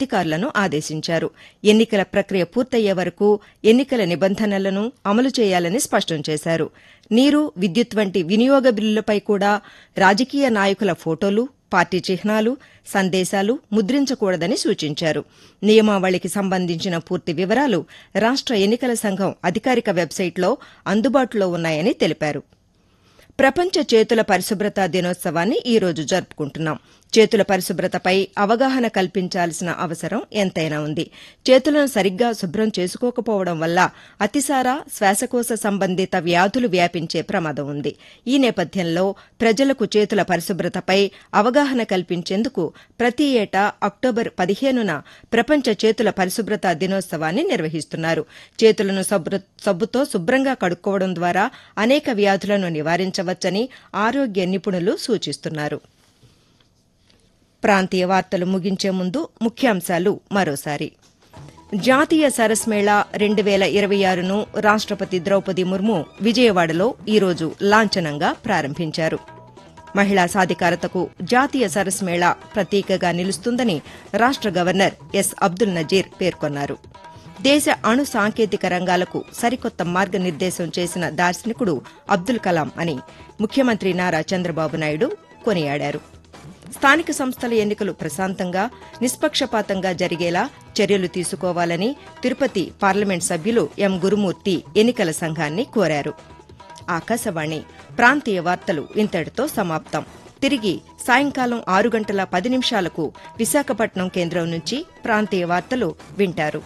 అధికారులను ఆదేశించారు ఎన్నికల ప్రక్రియ పూర్తయ్యే వరకు ఎన్నికల నిబంధనలను అమలు చేయాలని స్పష్టం చేశారు నీరు విద్యుత్ వంటి వినియోగ బిల్లులపై కూడా రాజకీయ నాయకుల ఫోటోలు పార్టీ చిహ్నాలు సందేశాలు ముద్రించకూడదని సూచించారు నియమావళికి సంబంధించిన పూర్తి వివరాలు రాష్ట ఎన్నికల సంఘం అధికారిక వెబ్సైట్లో అందుబాటులో ఉన్నాయని తెలిపారు ప్రపంచ చేతుల పరిశుభ్రత దినోత్సవాన్ని ఈ రోజు జరుపుకుంటున్నాం చేతుల పరిశుభ్రతపై అవగాహన కల్పించాల్సిన అవసరం ఎంతైనా ఉంది చేతులను సరిగ్గా శుభ్రం చేసుకోకపోవడం వల్ల అతిసార శ్వాసకోశ సంబంధిత వ్యాధులు వ్యాపించే ప్రమాదం ఉంది ఈ నేపథ్యంలో ప్రజలకు చేతుల పరిశుభ్రతపై అవగాహన కల్పించేందుకు ప్రతి ఏటా అక్టోబర్ పదిహేనున ప్రపంచ చేతుల పరిశుభ్రత దినోత్సవాన్ని నిర్వహిస్తున్నారు చేతులను సబ్బుతో శుభ్రంగా కడుక్కోవడం ద్వారా అనేక వ్యాధులను నివారించవచ్చని ఆరోగ్య నిపుణులు సూచిస్తున్నారు ప్రాంతీయ వార్తలు ముగించే ముందు ముఖ్యాంశాలు మరోసారి జాతీయ సరస్ మేళా రెండు వేల ఇరవై ఆరును రాష్టపతి ద్రౌపది ముర్ము విజయవాడలో ఈరోజు లాంఛనంగా ప్రారంభించారు మహిళా సాధికారతకు జాతీయ సరస్ మేళా ప్రతీకగా నిలుస్తుందని రాష్ట గవర్నర్ ఎస్ అబ్దుల్ నజీర్ పేర్కొన్నారు దేశ అణు సాంకేతిక రంగాలకు సరికొత్త మార్గనిర్దేశం చేసిన దార్శనికుడు అబ్దుల్ కలాం అని ముఖ్యమంత్రి నారా చంద్రబాబు నాయుడు కొనియాడారు స్థానిక సంస్థల ఎన్నికలు ప్రశాంతంగా నిష్పక్షపాతంగా జరిగేలా చర్యలు తీసుకోవాలని తిరుపతి పార్లమెంట్ సభ్యులు ఎం గురుమూర్తి ఎన్నికల సంఘాన్ని కోరారు ఆకాశవాణి ప్రాంతీయ వార్తలు ఇంతటితో సమాప్తం తిరిగి సాయంకాలం ఆరు గంటల పది నిమిషాలకు విశాఖపట్నం కేంద్రం నుంచి ప్రాంతీయ వార్తలు వింటారు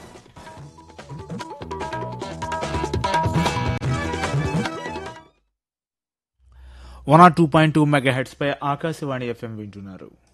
one or two point two megahertz పై ఆకాశవాణి ఎఫ్ఎం వింటున్నారు